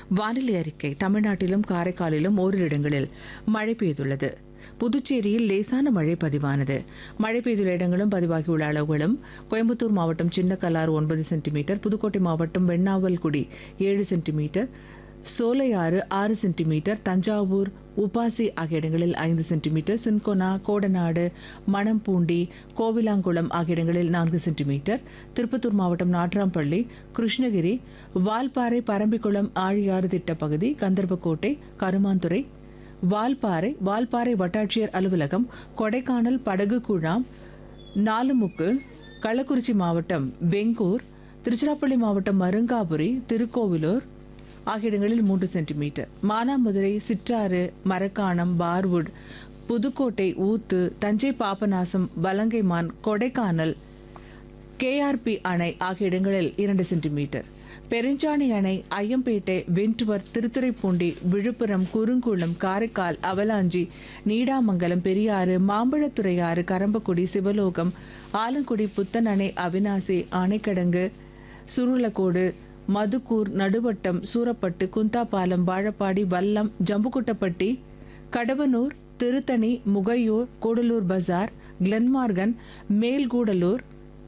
வானிலை அறிக்கை தமிழ்நாட்டிலும் காரைக்காலிலும் ஓரிரு இடங்களில் மழை பெய்துள்ளது புதுச்சேரியில் லேசான மழை பதிவானது மழை பெய்துள்ள இடங்களும் பதிவாகியுள்ள அளவுகளும் கோயம்புத்தூர் மாவட்டம் சின்னக்கல்லாறு ஒன்பது சென்டிமீட்டர் புதுக்கோட்டை மாவட்டம் வெண்ணாவல்குடி ஏழு சென்டிமீட்டர் சோலையாறு ஆறு சென்டிமீட்டர் தஞ்சாவூர் உபாசி ஆகிய இடங்களில் ஐந்து சென்டிமீட்டர் சின்கொனா கோடநாடு மணம்பூண்டி கோவிலாங்குளம் ஆகிய இடங்களில் நான்கு சென்டிமீட்டர் திருப்பத்தூர் மாவட்டம் நாட்ராம்பள்ளி கிருஷ்ணகிரி வால்பாறை பரம்பிக்குளம் ஆழியாறு திட்டப்பகுதி கந்தர்பக்கோட்டை கருமாந்துறை வால்பாறை வால்பாறை வட்டாட்சியர் அலுவலகம் கொடைக்கானல் படகு குழாம் நாலுமுக்கு கள்ளக்குறிச்சி மாவட்டம் வெங்கூர் திருச்சிராப்பள்ளி மாவட்டம் மருங்காபுரி திருக்கோவிலூர் ஆகிய இடங்களில் மூன்று centimetre Manamadurai Chittar Marakkanam Barwood Pudukkottai Oothu Thanjai Papanasam Valangaiman Kodaikanal KRP அணை ஆகிய இடங்களில் இரண்டு சென்டிமீட்டர் பெருஞ்சாணி அணை ஐயம்பேட்டை வென்றுவர் திருத்துறைப்பூண்டி விழுப்புரம் குறுங்குளம் காரைக்கால் அவலாஞ்சி நீடாமங்கலம் பெரியாறு மாம்பழத்துறையாறு கரம்பக்குடி சிவலோகம் ஆலங்குடி புத்தன் அணை அவினாசி ஆனைக்கடங்கு சுருளக்கோடு மதுக்கூர் நடுவட்டம் சூரப்பட்டு குந்தாபாலம் வாழப்பாடி வல்லம் ஜம்புக்குட்டப்பட்டி கடவனூர் திருத்தணி முகையூர் கூடலூர் பஜார் கிளன்மார்கன் மேல்கூடலூர்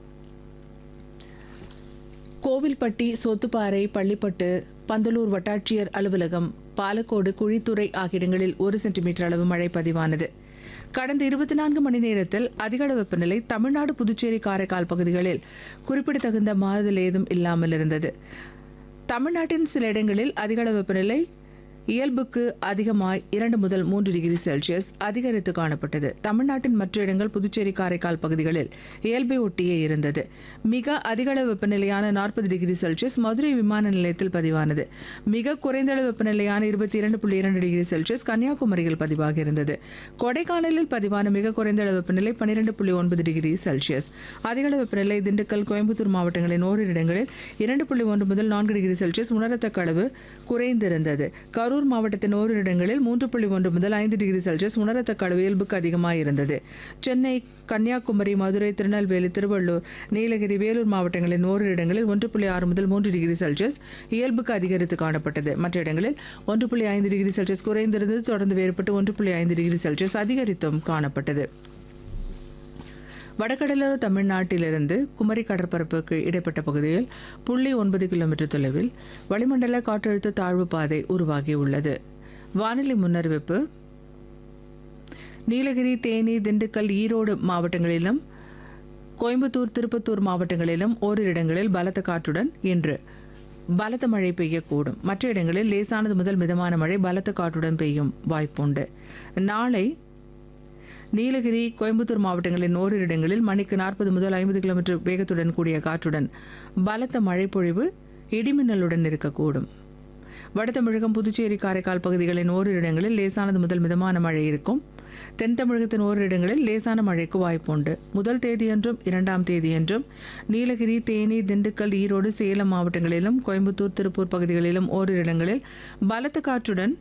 கோவில்பட்டி சோத்துப்பாறை பள்ளிப்பட்டு பந்தலூர் வட்டாட்சியர் அலுவலகம் பாலக்கோடு குழித்துறை ஆகிய இடங்களில் ஒரு சென்டிமீட்டர் அளவு மழை பதிவானது கடந்த இருபத்தி நான்கு மணி நேரத்தில் அதிகளவு வெப்பநிலை தமிழ்நாடு புதுச்சேரி காரைக்கால் பகுதிகளில் குறிப்பிடத்தகுந்த மாறுதல் ஏதும் இல்லாமல் இருந்தது தமிழ்நாட்டின் சில இடங்களில் அதிகளவு வெப்பநிலை இயல்புக்கு அதிகமாய் இரண்டு முதல் மூன்று டிகிரி செல்சியஸ் அதிகரித்து காணப்பட்டது தமிழ்நாட்டின் மற்ற இடங்கள் புதுச்சேரி காரைக்கால் பகுதிகளில் இயல்பை ஒட்டியே இருந்தது மிக அதிகளவு வெப்பநிலையான நாற்பது டிகிரி செல்சியஸ் மதுரை விமான நிலையத்தில் பதிவானது மிக குறைந்த அளவு வெப்பநிலையான இருபத்தி இரண்டு புள்ளி இரண்டு டிகிரி செல்சியஸ் கன்னியாகுமரியில் பதிவாகி இருந்தது கொடைக்கானலில் பதிவான மிக குறைந்த அளவு வெப்பநிலை பன்னிரண்டு புள்ளி ஒன்பது டிகிரி செல்சியஸ் அதிகளவு வெப்பநிலை திண்டுக்கல் கோயம்புத்தூர் மாவட்டங்களின் ஓரிரு இடங்களில் இரண்டு புள்ளி ஒன்று முதல் நான்கு டிகிரி செல்சியஸ் உணரத்தக்க அளவு குறைந்திருந்தது கரூர் மாவட்டத்தின் ஓரிரு இடங்களில் மூன்று புள்ளி ஒன்று முதல் ஐந்து டிகிரி செல்சியஸ் உணரத்தக்க அளவு இயல்புக்கு அதிகமாக இருந்தது சென்னை கன்னியாகுமரி மதுரை திருநெல்வேலி திருவள்ளூர் நீலகிரி வேலூர் மாவட்டங்களின் ஓரிரு இடங்களில் ஒன்று புள்ளி ஆறு முதல் மூன்று டிகிரி செல்சியஸ் இயல்புக்கு அதிகரித்து காணப்பட்டது மற்ற இடங்களில் ஒன்று புள்ளி ஐந்து டிகிரி செல்சியஸ் குறைந்திருந்தது தொடர்ந்து வேறுபட்டு ஒன்று புள்ளி ஐந்து டிகிரி செல்சியஸ் அதிகரித்தும் காணப்பட்டது வடகடலோர தமிழ்நாட்டிலிருந்து குமரி கடற்பரப்புக்கு இடைப்பட்ட பகுதியில் புள்ளி ஒன்பது கிலோமீட்டர் தொலைவில் வளிமண்டல காற்றழுத்த தாழ்வு பாதை உருவாகியுள்ளது வானிலை முன்னறிவிப்பு நீலகிரி தேனி திண்டுக்கல் ஈரோடு மாவட்டங்களிலும் கோயம்புத்தூர் திருப்பத்தூர் மாவட்டங்களிலும் ஓரிரு இடங்களில் பலத்த காற்றுடன் இன்று பலத்த மழை பெய்யக்கூடும் மற்ற இடங்களில் லேசானது முதல் மிதமான மழை பலத்த காற்றுடன் பெய்யும் வாய்ப்புண்டு நாளை நீலகிரி கோயம்புத்தூர் மாவட்டங்களின் ஓரிரு இடங்களில் மணிக்கு நாற்பது முதல் ஐம்பது கிலோமீட்டர் வேகத்துடன் கூடிய காற்றுடன் பலத்த மழை பொழிவு இடிமின்னலுடன் இருக்கக்கூடும் வட தமிழகம் புதுச்சேரி காரைக்கால் பகுதிகளின் ஓரிரு இடங்களில் லேசானது முதல் மிதமான மழை இருக்கும் தென் தமிழகத்தின் ஓரிரு இடங்களில் லேசான மழைக்கு வாய்ப்புண்டு முதல் தேதியன்றும் இரண்டாம் தேதியன்றும் நீலகிரி தேனி திண்டுக்கல் ஈரோடு சேலம் மாவட்டங்களிலும் கோயம்புத்தூர் திருப்பூர் பகுதிகளிலும் ஓரிரு இடங்களில் பலத்த காற்றுடன்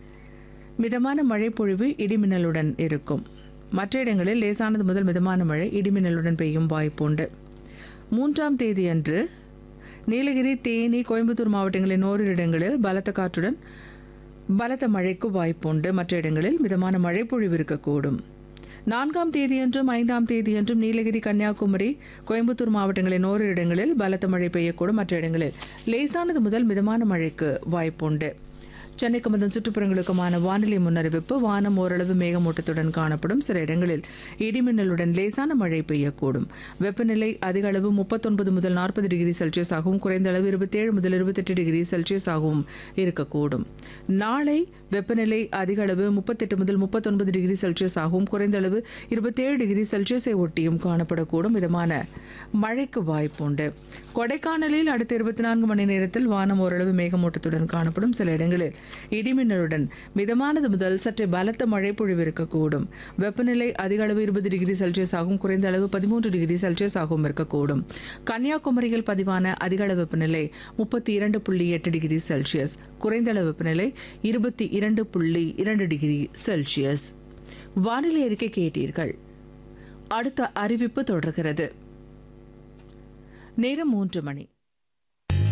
மிதமான மழை பொழிவு இடிமின்னலுடன் இருக்கும் மற்ற இடங்களில் லேசானது முதல் மிதமான மழை இடிமின்னலுடன் பெய்யும் வாய்ப்புண்டு மூன்றாம் தேதியன்று நீலகிரி தேனி கோயம்புத்தூர் மாவட்டங்களின் ஓரிரு இடங்களில் பலத்த காற்றுடன் பலத்த மழைக்கு வாய்ப்புண்டு மற்ற இடங்களில் மிதமான மழை பொழிவு இருக்கக்கூடும் நான்காம் தேதியன்றும் ஐந்தாம் தேதியன்றும் நீலகிரி கன்னியாகுமரி கோயம்புத்தூர் மாவட்டங்களின் ஓரிரு இடங்களில் பலத்த மழை பெய்யக்கூடும் மற்ற இடங்களில் லேசானது முதல் மிதமான மழைக்கு வாய்ப்புண்டு சென்னைக்கு மற்றும் சுற்றுப்புறங்களுக்குமான வானிலை முன்னறிவிப்பு வானம் ஓரளவு மேகமூட்டத்துடன் காணப்படும் சில இடங்களில் இடிமின்னலுடன் லேசான மழை பெய்யக்கூடும் வெப்பநிலை அதிக அளவு முப்பத்தொன்பது முதல் நாற்பது டிகிரி செல்சியஸ் ஆகவும் குறைந்த அளவு இருபத்தேழு முதல் இருபத்தெட்டு டிகிரி செல்சியஸ் ஆகவும் இருக்கக்கூடும் நாளை வெப்பநிலை அதிக அளவு முப்பத்தெட்டு முதல் முப்பத்தொன்பது டிகிரி செல்சியஸ் ஆகவும் குறைந்த அளவு இருபத்தேழு டிகிரி செல்சியஸை ஒட்டியும் காணப்படக்கூடும் விதமான மழைக்கு வாய்ப்புண்டு கொடைக்கானலில் அடுத்த இருபத்தி நான்கு மணி நேரத்தில் வானம் ஓரளவு மேகமூட்டத்துடன் காணப்படும் சில இடங்களில் இடிமின்னலுடன் மிதமானது முதல் சற்றே பலத்த மழை பொழிவு இருக்கக்கூடும் வெப்பநிலை அதிக அளவு இருபது டிகிரி செல்சியஸ் ஆகும் குறைந்த அளவு பதிமூன்று டிகிரி செல்சியஸ் ஆகவும் இருக்கக்கூடும் கன்னியாகுமரியில் பதிவான அதிக அளவு வெப்பநிலை முப்பத்தி இரண்டு புள்ளி எட்டு டிகிரி செல்சியஸ் குறைந்த அளவு வெப்பநிலை இருபத்தி இரண்டு புள்ளி இரண்டு டிகிரி செல்சியஸ் வானிலை அறிக்கை கேட்டீர்கள் அடுத்த அறிவிப்பு தொடர்கிறது நேரம் மூன்று மணி